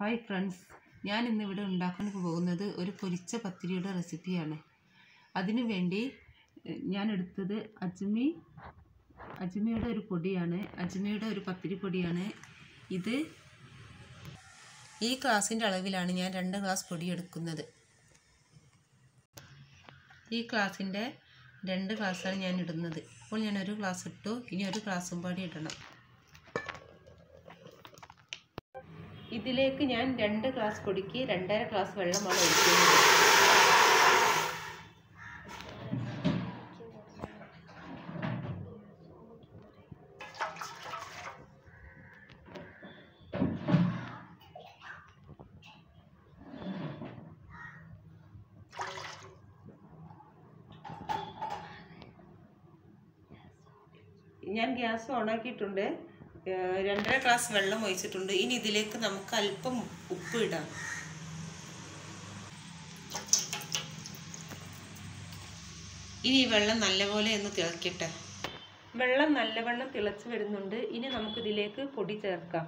hi friends ഞാൻ ഇന്നിവിടെ ഉണ്ടാക്കാൻ പോകുന്നത് ഒരു പൊരിച്ച പത്തിരിയുടെ റെസിപ്പിയാണ് അതിനു വേണ്ടി എഹ്, ഞാൻ എടുത്തത് അജ്മി അജ്മിയുടെ ഒരു പൊടിയാണ് അജ്മിയുടെ ഒരു പത്തിരി പൊടിയാണ് ഇത് ഈ ഗ്ലാസിൻ്റെ അളവിലാണ് ഞാൻ രണ്ട് ഗ്ലാസ് പൊടി എടുക്കുന്നത് ഈ ഗ്ലാസിൻ്റെ രണ്ട് ഗ്ലാസ്സാണ് ഞാൻ ഇടുന്നത് ഇപ്പോൾ ഞാൻ ഒരു ഗ്ലാസ് ഇട്ടു ഇനി ഒരു ഗ്ലാസും പാടി ഇടണം ഇതിലേക്ക് ഞാൻ രണ്ട് ഗ്ലാസ് പൊടിക്ക് രണ്ടര ഗ്ലാസ് വെള്ളമാണ് ഒഴിക്കുന്നത് ഞാൻ ഗ്യാസ് ഓണാക്കിയിട്ടുണ്ട് ഏഹ് രണ്ടര ഗ്ലാസ് വെള്ളം ഒഴിച്ചിട്ടുണ്ട് ഇനി ഇതിലേക്ക് നമുക്ക് അല്പം ഉപ്പ് ഇടാം ഇനി ഈ വെള്ളം നല്ലപോലെ ഒന്ന് തിളക്കട്ടെ വെള്ളം നല്ലവണ്ണം തിളച്ച് വരുന്നുണ്ട് ഇനി നമുക്കിതിലേക്ക് പൊടി ചേർക്കാം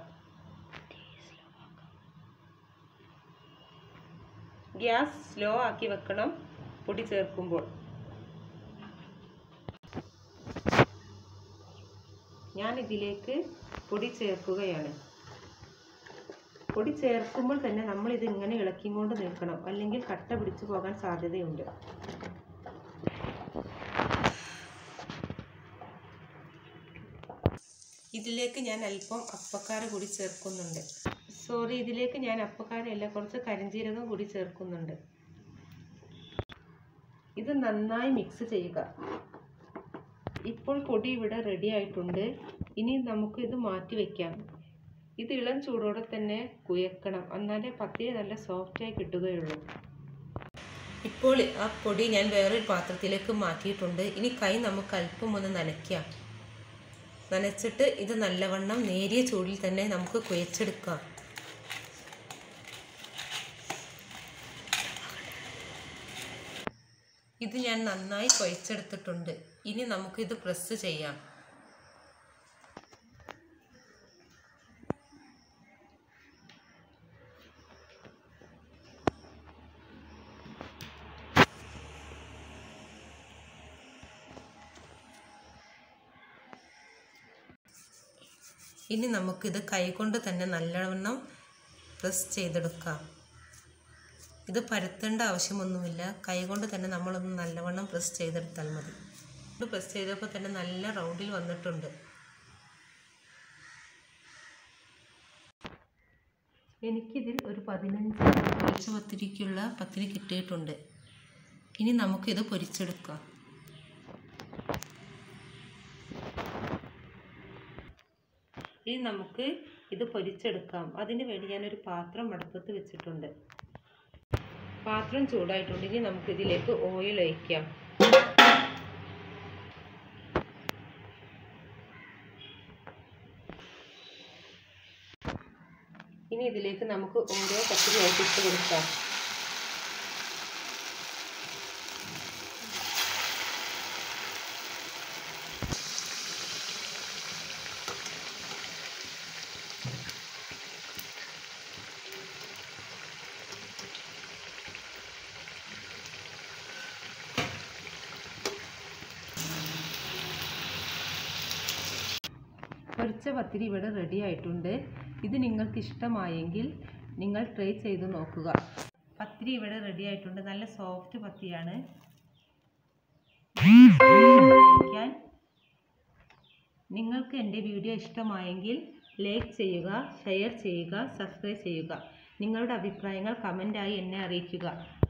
ഗ്യാസ് സ്ലോ ആക്കി വെക്കണം പൊടി ചേർക്കുമ്പോൾ ഞാൻ ഇതിലേക്ക് പൊടി ചേർക്കുകയാണ് പൊടി ചേർക്കുമ്പോൾ തന്നെ നമ്മൾ ഇത് ഇങ്ങനെ ഇളക്കിക്കൊണ്ട് നിൽക്കണം അല്ലെങ്കിൽ കട്ട പിടിച്ചു പോകാൻ സാധ്യതയുണ്ട് ഇതിലേക്ക് ഞാൻ അല്പം അപ്പക്കാര കൂടി ചേർക്കുന്നുണ്ട് സോറി ഇതിലേക്ക് ഞാൻ അപ്പക്കാരയല്ല കുറച്ച് കരിഞ്ജീരകം കൂടി ചേർക്കുന്നുണ്ട് ഇത് നന്നായി മിക്സ് ചെയ്യുക ഇപ്പോൾ പൊടി ഇവിടെ റെഡി ആയിട്ടുണ്ട് ഇനി നമുക്ക് ഇത് മാറ്റി വെക്കാം ഇത് ഇളം ചൂടോടെ തന്നെ കുയക്കണം എന്നാലേ പത്തിരി നല്ല സോഫ്റ്റായി കിട്ടുകയുള്ളൂ ഇപ്പോൾ ആ പൊടി ഞാൻ വേറൊരു പാത്രത്തിലേക്ക് മാറ്റിയിട്ടുണ്ട് ഇനി കൈ നമുക്ക് അല്പം ഒന്ന് നനയ്ക്കാം നനച്ചിട്ട് ഇത് നല്ലവണ്ണം നേരിയ ചൂടിൽ തന്നെ നമുക്ക് കുഴച്ചെടുക്കാം ഇത് ഞാൻ നന്നായി കുഴച്ചെടുത്തിട്ടുണ്ട് ഇനി നമുക്കിത് പ്രസ് ചെയ്യാം ഇനി നമുക്കിത് കൈകൊണ്ട് തന്നെ നല്ലവണ്ണം പ്രസ് ചെയ്തെടുക്കാം ഇത് പരത്തേണ്ട ആവശ്യമൊന്നുമില്ല കൈകൊണ്ട് തന്നെ നമ്മളൊന്ന് നല്ലവണ്ണം പ്രസ് ചെയ്തെടുത്താൽ മതി ഇത് പ്രസ് ചെയ്തപ്പോൾ തന്നെ നല്ല റൗണ്ടിൽ വന്നിട്ടുണ്ട് എനിക്കിതിൽ ഒരു പതിനഞ്ച് പൊരിച്ച പത്തിരിക്കുള്ള പത്തിരി കിട്ടിയിട്ടുണ്ട് ഇനി നമുക്കിത് പൊരിച്ചെടുക്കാം ഇനി നമുക്ക് ഇത് പൊരിച്ചെടുക്കാം അതിന് വേണ്ടി ഞാനൊരു പാത്രം അടുപ്പത്ത് വെച്ചിട്ടുണ്ട് പാത്രം ചൂടായിട്ടുണ്ട് ഇനി നമുക്ക് ഇതിലേക്ക് ഓയിൽ ഒഴിക്കാം ഇനി ഇതിലേക്ക് നമുക്ക് ഓരോ പത്തിരി ആയിട്ട് ഇട്ട് കൊടുക്കാം പൊരിച്ച പത്തിരി ഇവിടെ റെഡി ആയിട്ടുണ്ട് ഇത് നിങ്ങൾക്ക് ഇഷ്ടമായെങ്കിൽ നിങ്ങൾ ട്രൈ ചെയ്ത് നോക്കുക പത്തിരി ഇവിടെ റെഡി ആയിട്ടുണ്ട് നല്ല സോഫ്റ്റ് പത്തിരിയാണ് കഴിക്കാൻ നിങ്ങൾക്ക് എൻ്റെ വീഡിയോ ഇഷ്ടമായെങ്കിൽ ലൈക്ക് ചെയ്യുക ഷെയർ ചെയ്യുക സബ്സ്ക്രൈബ് ചെയ്യുക നിങ്ങളുടെ അഭിപ്രായങ്ങൾ കമൻറ്റായി എന്നെ അറിയിക്കുക